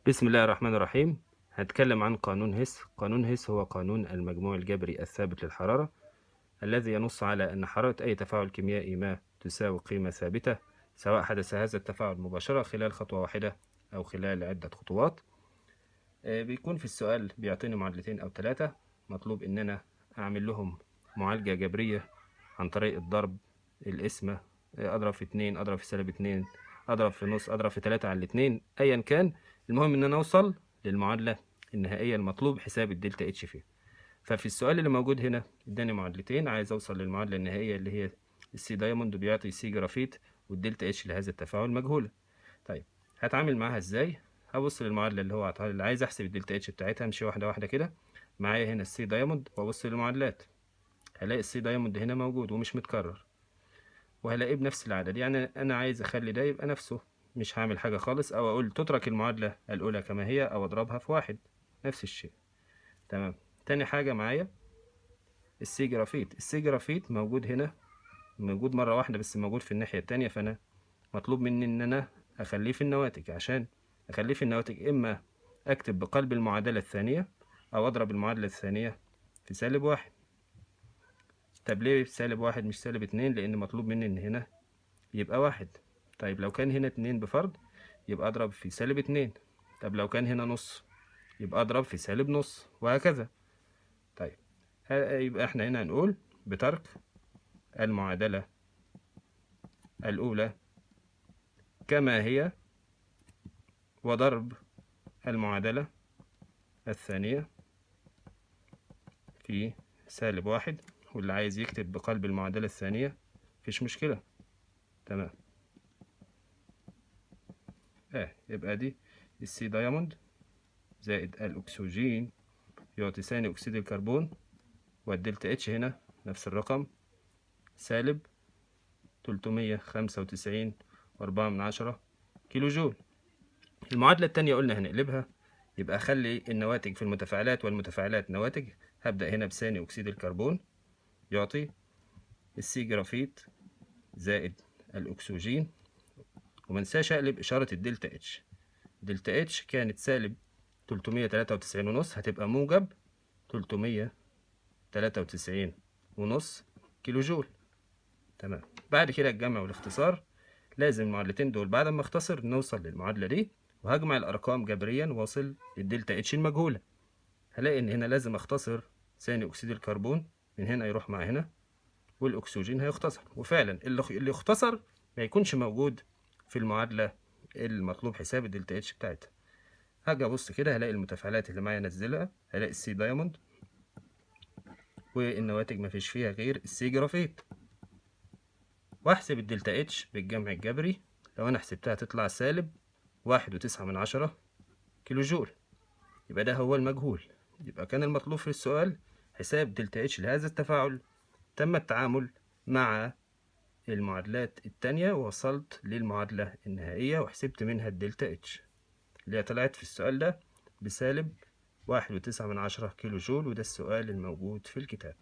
بسم الله الرحمن الرحيم هنتكلم عن قانون هيس قانون هيس هو قانون المجموع الجبري الثابت للحرارة الذي ينص على أن حرارة أي تفاعل كيميائي ما تساوي قيمة ثابتة سواء حدث هذا التفاعل مباشرة خلال خطوة واحدة أو خلال عدة خطوات آه، بيكون في السؤال بيعطيني معادلتين أو ثلاثة مطلوب إن أنا أعمل لهم معالجة جبرية عن طريق الضرب القسمة آه، أضرب في اتنين أضرب في سالب اتنين أضرب في نص أضرب في تلاتة على الاتنين أيا كان المهم إن أنا أوصل للمعادلة النهائية المطلوب حساب الدلتا اتش فيها ففي السؤال اللي موجود هنا اداني معادلتين عايز اوصل للمعادلة النهائية اللي هي السي دايموند بيعطي سي جرافيت والدلتا اتش لهذا التفاعل مجهولة طيب هتعامل معاها ازاي هبص للمعادلة اللي هو عطاها اللي عايز احسب الدلتا اتش بتاعتها امشي واحدة واحدة كده معايا هنا السي دايموند وابص للمعادلات هلاقي السي دايموند هنا موجود ومش متكرر وهلاقيه بنفس العدد يعني انا عايز اخلي ده يبقى نفسه مش هعمل حاجة خالص او اقول تترك المعادلة الاولى كما هي او اضربها في واحد نفس الشيء تمام تاني حاجة معايا السي جرافيت السي جرافيت موجود هنا موجود مرة واحدة بس موجود في الناحية التانية فأنا مطلوب مني إن أنا أخليه في النواتج عشان أخليه في النواتج إما أكتب بقلب المعادلة الثانية أو أضرب المعادلة الثانية في سالب واحد طب ليه سالب واحد مش سالب اتنين لأن مطلوب مني إن هنا يبقى واحد طيب لو كان هنا اتنين بفرض يبقى أضرب في سالب اتنين طب لو كان هنا نص يبقى أضرب في سالب نص وهكذا طيب ها- يبقى احنا هنا هنقول بترك المعادلة الأولى كما هي وضرب المعادلة الثانية في سالب واحد واللي عايز يكتب بقلب المعادلة الثانية مفيش مشكلة تمام اه يبقى دي السي دايموند زائد الأكسجين يعطي ثاني أكسيد الكربون والدلتا اتش هنا نفس الرقم سالب تلتمية خمسة وتسعين وأربعة من عشرة كيلو جول المعادلة التانية قلنا هنقلبها يبقى أخلي النواتج في المتفاعلات والمتفاعلات نواتج هبدأ هنا بثاني أكسيد الكربون يعطي السي جرافيت زائد الأكسجين ومنساش أقلب إشارة الدلتا اتش دلتا اتش كانت سالب تلتمية تلاتة وتسعين ونص هتبقى موجب تلتمية تلاتة وتسعين ونص كيلو جول تمام بعد كده الجمع والاختصار لازم المعادلتين دول بعد ما اختصر نوصل للمعادلة دي وهجمع الأرقام جبريا واصل للدلتا اتش المجهولة هلاقي إن هنا لازم أختصر ثاني أكسيد الكربون من هنا يروح مع هنا والأكسجين هيختصر وفعلا اللي اللي يختصر ما يكونش موجود في المعادلة المطلوب حساب الدلتا اتش بتاعتها هاجي أبص كده هلاقي المتفاعلات اللي معايا أنزلها هلاقي السي دايموند والنواتج مفيش فيها غير السي جرافيت واحسب الدلتا اتش بالجمع الجبري لو انا حسبتها تطلع سالب واحد وتسعة من عشرة كيلو جول يبقى ده هو المجهول يبقى كان المطلوب في السؤال حساب دلتا اتش لهذا التفاعل تم التعامل مع المعادلات التانية ووصلت للمعادلة النهائية وحسبت منها الدلتا اتش اللي هي طلعت في السؤال ده بسالب واحد وتسعة من عشرة كيلو جول وده السؤال الموجود في الكتاب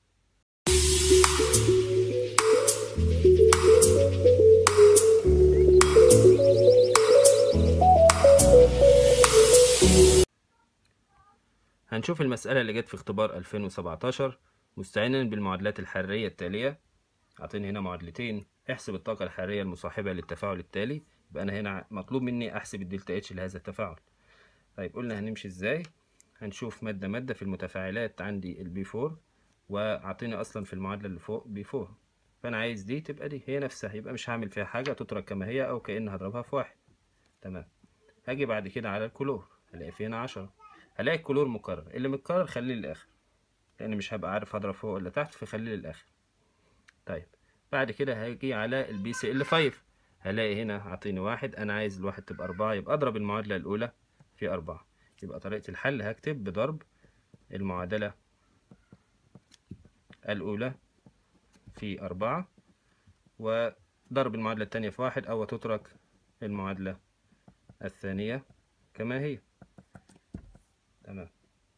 هنشوف المسألة اللي جت في اختبار 2017 مستعينا بالمعادلات الحرارية التالية أعطيني هنا معادلتين احسب الطاقة الحرارية المصاحبة للتفاعل التالي يبقى أنا هنا مطلوب مني أحسب الدلتا اتش لهذا التفاعل طيب قلنا هنمشي ازاي هنشوف مادة مادة في المتفاعلات عندي البي 4 وأعطيني أصلا في المعادلة اللي فوق بي 4 فأنا عايز دي تبقى دي هي نفسها يبقى مش هعمل فيها حاجة تترك كما هي أو كأن هضربها في واحد تمام هاجي بعد كده على الكلور هلاقي في هنا عشرة هلاقي الكلور مكرر اللي متكرر خليه للآخر لأن مش هبقى عارف هضرب فوق ولا تحت فخليه للآخر طيب بعد كده هاجي على البي سي ال 5 هلاقي هنا عطيني واحد أنا عايز الواحد تبقى أربعة يبقى أضرب المعادلة الأولى في أربعة يبقى طريقة الحل هكتب بضرب المعادلة الأولى في أربعة وضرب المعادلة التانية في واحد أو تترك المعادلة الثانية كما هي تمام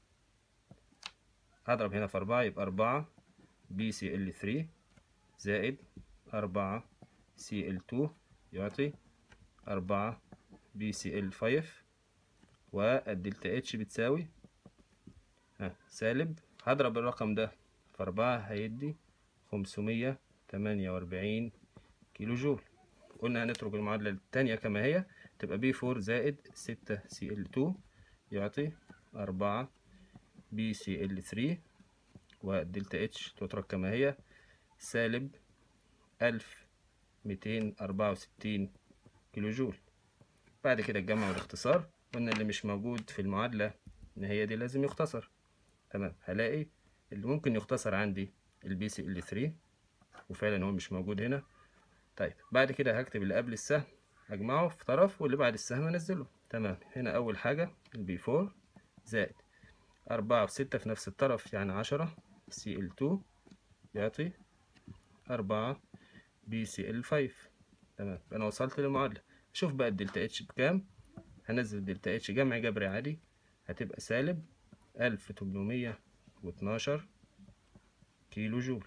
هضرب هنا في أربعة يبقى أربعة بي سي ال 3 زائد أربعة سي ال 2 يعطي أربعة بي سي ال 5 والدلتا اتش بتساوي ها سالب هضرب الرقم ده في أربعة هيدي خمسمية تمانية وأربعين كيلو جول قلنا هنترك المعادلة التانية كما هي تبقى بي فور زائد ستة سي ال تو يعطي أربعة بي سي ال ثري والدلتا اتش تترك كما هي سالب ألف ميتين أربعة وستين كيلو جول بعد كده الجمع والاختصار قلنا اللي مش موجود في المعادلة إن هي دي لازم يختصر تمام هلاقي اللي ممكن يختصر عندي البي سي ال 3 وفعلا هو مش موجود هنا طيب بعد كده هكتب اللي قبل السهم اجمعه في طرف واللي بعد السهم انزله تمام هنا اول حاجة البي 4 زائد أربعة في ستة في نفس الطرف يعني عشرة سي ال 2 يعطي أربعة بي سي ال 5 تمام انا وصلت للمعادلة شوف بقى الدلتا اتش بكام هنزل الدلتا اتش جمع جبري عادي هتبقى سالب ألف تمنمية واتناشر كيلو جول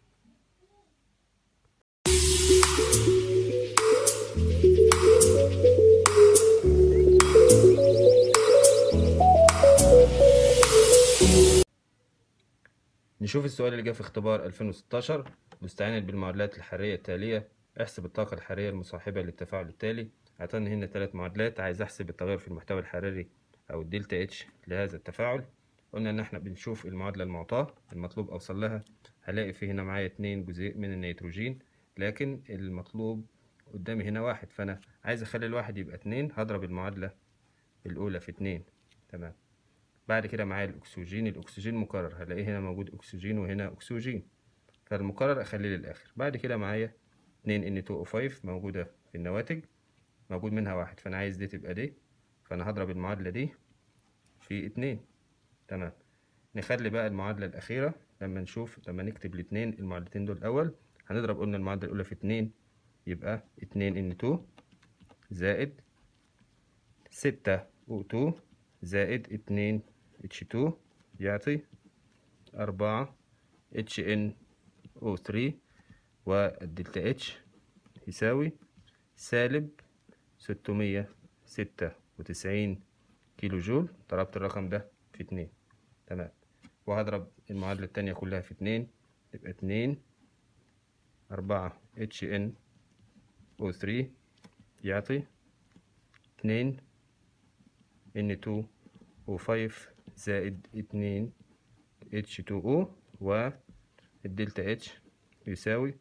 نشوف السؤال اللي جه في اختبار 2016 مستعينا بالمعادلات الحرارية التالية احسب الطاقة الحرارية المصاحبة للتفاعل التالي اعطاني هنا ثلاث معادلات عايز احسب التغير في المحتوى الحراري او الدلتا اتش لهذا التفاعل قلنا ان احنا بنشوف المعادلة المعطاة المطلوب اوصل لها هلاقي في هنا معايا اتنين جزيء من النيتروجين لكن المطلوب قدامي هنا واحد فانا عايز اخلي الواحد يبقى اتنين هضرب المعادلة الاولى في اتنين تمام بعد كده معايا الاكسجين الاكسجين مكرر هلاقيه هنا موجود اكسجين وهنا اكسجين فالمكرر اخليه للاخر بعد كده معايا اتنين N2O5 موجودة في النواتج موجود منها واحد فانا عايز دي تبقى دي فانا هضرب المعادلة دي في اتنين تمام نخلي بقى المعادلة الأخيرة لما نشوف لما نكتب الاتنين المعادلتين دول الأول هنضرب قلنا المعادلة الأولى في اتنين يبقى اتنين إن تو زائد ستة أو تو زائد اتنين اتش تو يعطي أربعة اتش ان او ثري والدلتا اتش يساوي سالب ستمية ستة وتسعين كيلو جول ضربت الرقم ده في اتنين تمام وهضرب المعادلة التانية كلها في اتنين يبقى اتنين أربعة اتش ان او ثري يعطي اتنين ان تو او فايف زائد اتنين اتش تو او والدلتا اتش يساوي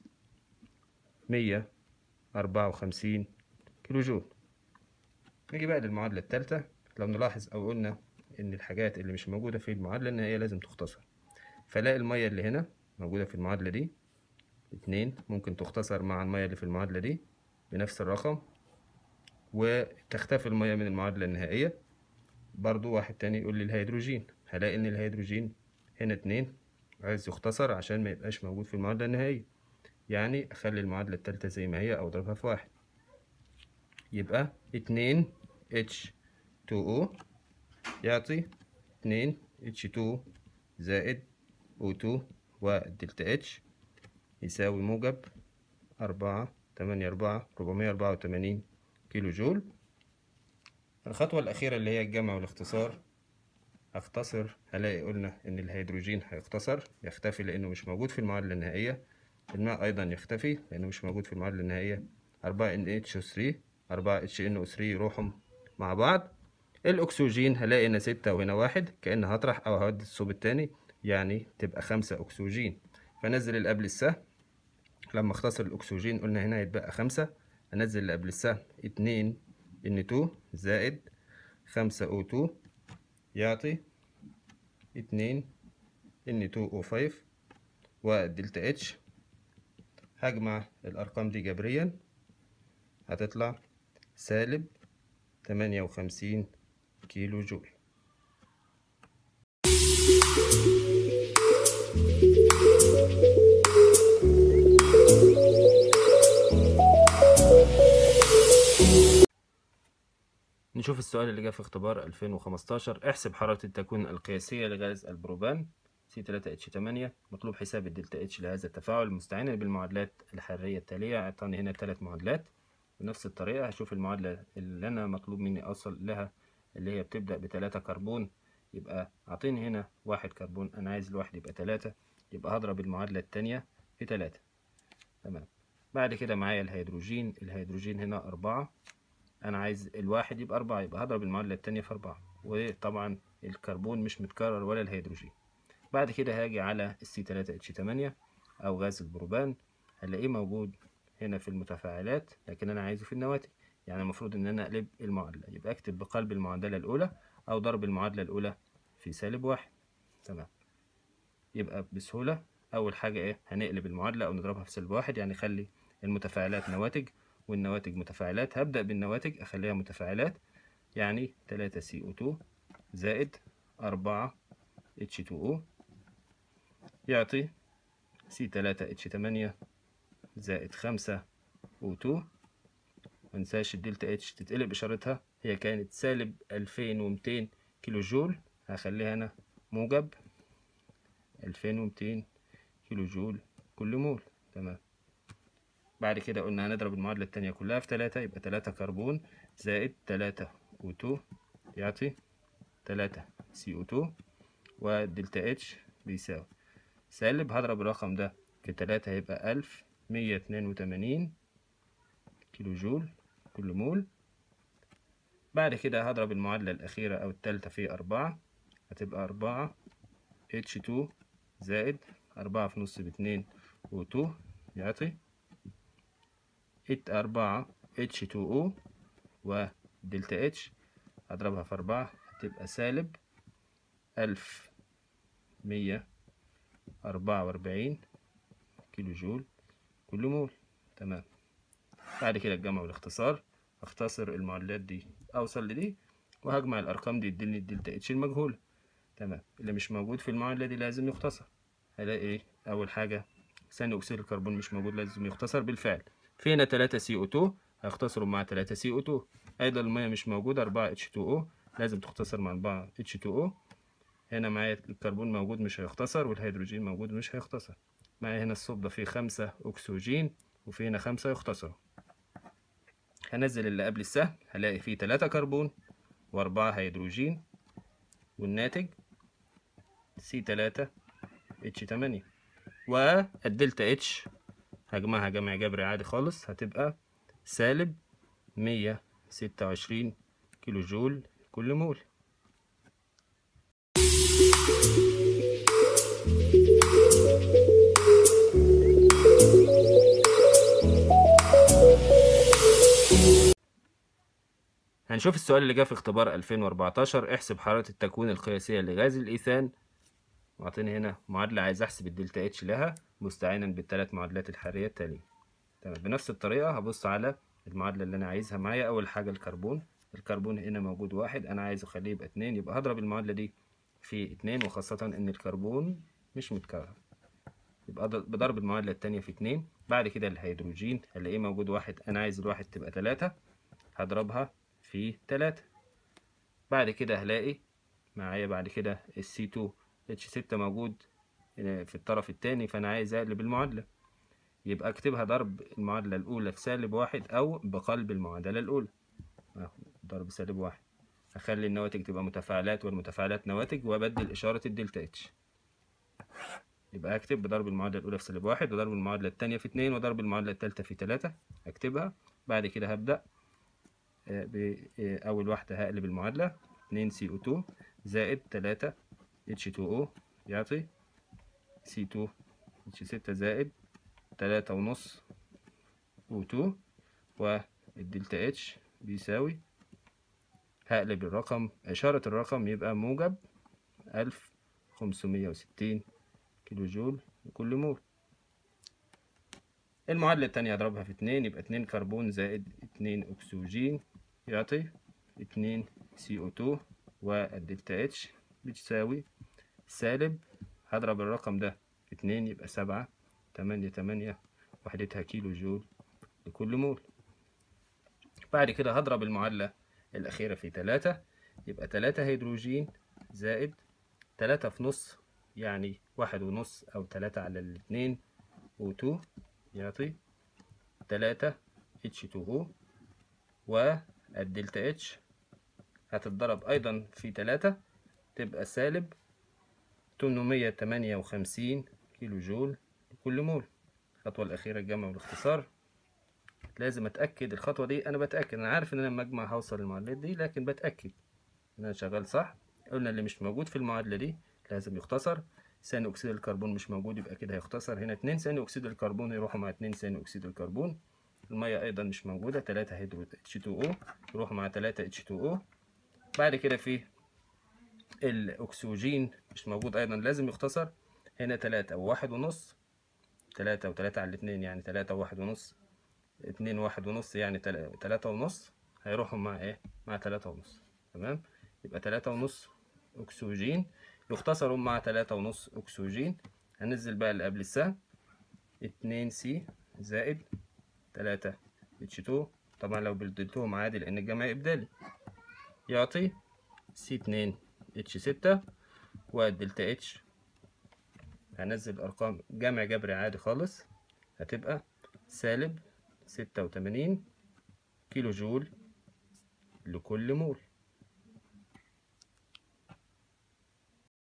مية أربعة وخمسين كيلو جول نيجي بقى للمعادلة التالتة لو نلاحظ أو قلنا إن الحاجات اللي مش موجودة في المعادلة إن هي لازم تختصر فلاقي المية اللي هنا موجودة في المعادلة دي اتنين ممكن تختصر مع المية اللي في المعادلة دي بنفس الرقم وتختفي المية من المعادلة النهائية برضو واحد تاني يقول لي الهيدروجين هلاقي إن الهيدروجين هنا اتنين عايز يختصر عشان ما يبقاش موجود في المعادلة النهائية يعني أخلي المعادلة التالتة زي ما هي أو أضربها في واحد يبقى اتنين اتش تو او يعطي اتنين اتش تو زائد او تو والدلتا اتش يساوي موجب أربعة تمانية أربعة ربعمية أربعة وتمانين كيلو جول الخطوة الأخيرة اللي هي الجمع والاختصار هختصر هلاقي قلنا إن الهيدروجين هيختصر يختفي لأنه مش موجود في المعادلة النهائية الماء أيضا يختفي لأنه مش موجود في المعادلة النهائية أربعة إن اتش ثري أربعة اتش إن ثري يروحوا مع بعض الأكسجين هلاقي هنا ستة وهنا واحد كأن هطرح أو هودي الصوب التاني يعني تبقى خمسة أكسجين فنزل اللي قبل السهم لما اختصر الأكسجين قلنا هنا هيتبقى خمسة أنزل اللي قبل السهم اتنين إن تو زائد خمسة أو تو يعطي اتنين إن تو أو فايف والدلتا اتش هجمع الأرقام دي جبريا هتطلع سالب تمانية وخمسين كيلو جول نشوف السؤال اللي جه في اختبار 2015 احسب حرارة التكوين القياسية لغاز البروبان C3H8 مطلوب حساب الدلتا اتش لهذا التفاعل مستعينا بالمعادلات الحرارية التالية اعطاني هنا ثلاث معادلات بنفس الطريقة هشوف المعادلة اللي أنا مطلوب مني أوصل لها اللي هي بتبدأ بتلاتة كربون يبقى أعطيني هنا واحد كربون أنا عايز الواحد يبقى تلاتة يبقى هضرب المعادلة التانية في تلاتة تمام بعد كده معايا الهيدروجين الهيدروجين هنا أربعة أنا عايز الواحد يبقى أربعة يبقى هضرب المعادلة التانية في أربعة وطبعا الكربون مش متكرر ولا الهيدروجين بعد كده هاجي على السي 3 اتش 8 أو غاز البروبان هلاقيه موجود هنا في المتفاعلات لكن أنا عايزه في النواتج يعني المفروض إن أنا أقلب المعادلة يبقى أكتب بقلب المعادلة الأولى أو ضرب المعادلة الأولى في سالب واحد تمام يبقى بسهولة أول حاجة إيه هنقلب المعادلة أو نضربها في سالب واحد يعني خلي المتفاعلات نواتج والنواتج متفاعلات هبدأ بالنواتج أخليها متفاعلات يعني تلاتة سي أو 2 زائد أربعة اتش 2 او يعطي سي تلاتة اتش تمانية زائد خمسة او 2 منساش الدلتا اتش تتقلب إشارتها هي كانت سالب ألفين ومتين كيلو جول هخليها أنا موجب ألفين ومتين كيلو جول كل مول تمام بعد كده قلنا هنضرب المعادلة التانية كلها في تلاتة يبقى تلاتة كربون زائد تلاتة او 2 يعطي تلاتة سي او 2 والدلتا اتش بيساوي سالب هضرب الرقم ده في تلاتة هيبقى ألف مية اتنين وتمانين كيلو جول كل مول بعد كده هضرب المعادلة الأخيرة أو التالتة في أربعة هتبقى أربعة اتش 2 زائد أربعة في نص باتنين و 2 يعطي ات أربعة اتش 2 او ودلتا اتش هضربها في أربعة هتبقى سالب ألف مية أربعة وأربعين كيلو جول كل مول تمام بعد كده الجمع والاختصار اختصر المعادلات دي أوصل لدي وهجمع الأرقام دي يديني الدلتا اتش المجهولة تمام اللي مش موجود في المعادلة دي لازم يختصر هلاقي ايه أول حاجة ثاني أكسيد الكربون مش موجود لازم يختصر بالفعل في هنا تلاتة سي او 2 هيختصروا مع تلاتة سي او 2 أيضا المية مش موجودة أربعة اتش 2 او لازم تختصر مع أربعة اتش 2 او هنا معايا الكربون موجود مش هيختصر والهيدروجين موجود مش هيختصر معايا هنا الصوب فيه خمسة أكسجين وفي هنا خمسة يختصروا هنزل اللي قبل السهم هلاقي فيه تلاتة كربون وأربعة هيدروجين والناتج سي تلاتة اتش تمانية والدلتا اتش هجمعها جمع جبري عادي خالص هتبقى سالب مية ستة وعشرين كيلو جول كل مول هنشوف السؤال اللي جه في اختبار 2014 احسب حرارة التكوين القياسية لغاز الإيثان معطيني هنا معادلة عايز أحسب الدلتا اتش لها مستعينا بالثلاث معادلات الحرارية التالية تمام بنفس الطريقة هبص على المعادلة اللي أنا عايزها معايا أول حاجة الكربون الكربون هنا موجود واحد أنا عايز أخليه يبقى اتنين يبقى هضرب المعادلة دي في اتنين وخاصة إن الكربون مش متكرر يبقى بضرب المعادلة التانية في اتنين بعد كده الهيدروجين هلاقيه موجود واحد أنا عايز الواحد تبقى تلاتة هضربها في تلاتة بعد كده هلاقي معايا بعد كده السي 2 اتش 6 موجود في الطرف التاني فأنا عايز أقلب المعادلة يبقى أكتبها ضرب المعادلة الأولى في سالب واحد أو بقلب المعادلة الأولى ضرب سالب واحد هخلي النواتج تبقى متفاعلات والمتفاعلات نواتج وأبدل إشارة الدلتا اتش يبقى أكتب بضرب المعادلة الأولى في سالب واحد وضرب المعادلة التانية في اتنين وضرب المعادلة التالتة في تلاتة أكتبها بعد كده هبدأ بأول واحدة هقلب المعادلة اتنين سي او 2 زائد تلاتة اتش 2 او يعطي سي 2 اتش 6 زائد تلاتة ونص او 2 والدلتا اتش بيساوي هقلب الرقم إشارة الرقم يبقى موجب ألف خمسمية وستين كيلو جول لكل مول المعادلة التانية هضربها في اتنين يبقى اتنين كربون زائد اتنين أكسجين يعطي اتنين سي او 2 والدلتا اتش بتساوي سالب هضرب الرقم ده في اتنين يبقى سبعة تمانية تمانية وحدتها كيلو جول لكل مول بعد كده هضرب المعادلة الأخيرة في تلاتة يبقى تلاتة هيدروجين زائد تلاتة في نص يعني واحد ونص أو تلاتة على الاتنين و 2 يعطي تلاتة اتش 2 او والدلتا اتش هتتضرب أيضا في تلاتة تبقى سالب تمنمية تمانية وخمسين كيلو جول لكل مول الخطوة الأخيرة الجمع والاختصار لازم أتأكد الخطوة دي أنا بتأكد أنا عارف إن أنا لما أجمع هوصل للمعادلات دي لكن بتأكد إن أنا شغال صح قلنا اللي مش موجود في المعادلة دي لازم يختصر ثاني أكسيد الكربون مش موجود يبقى كده هيختصر هنا اتنين ثاني أكسيد الكربون يروحوا مع اتنين ثاني أكسيد الكربون المية أيضا مش موجودة تلاتة هيدرو اتش 2 او يروحوا مع تلاتة اتش 2 او بعد كده في الأكسجين مش موجود أيضا لازم يختصر هنا تلاتة وواحد ونص تلاتة وتلاتة على الاتنين يعني تلاتة وواحد ونص اتنين واحد ونص يعني تلاتة ونص هيروحوا مع ايه مع تلاتة ونص تمام يبقى تلاتة ونص أكسجين يختصروا مع تلاتة ونص أكسجين هننزل بقى اللي قبل السهم اتنين سي زائد تلاتة اتش تو طبعا لو بدلتهم عادي لأن الجمع إبدالي يعطي سي اتنين اتش ستة والدلتا اتش هنزل أرقام جمع جبري عادي خالص هتبقى سالب ستة وتمانين كيلو جول لكل مول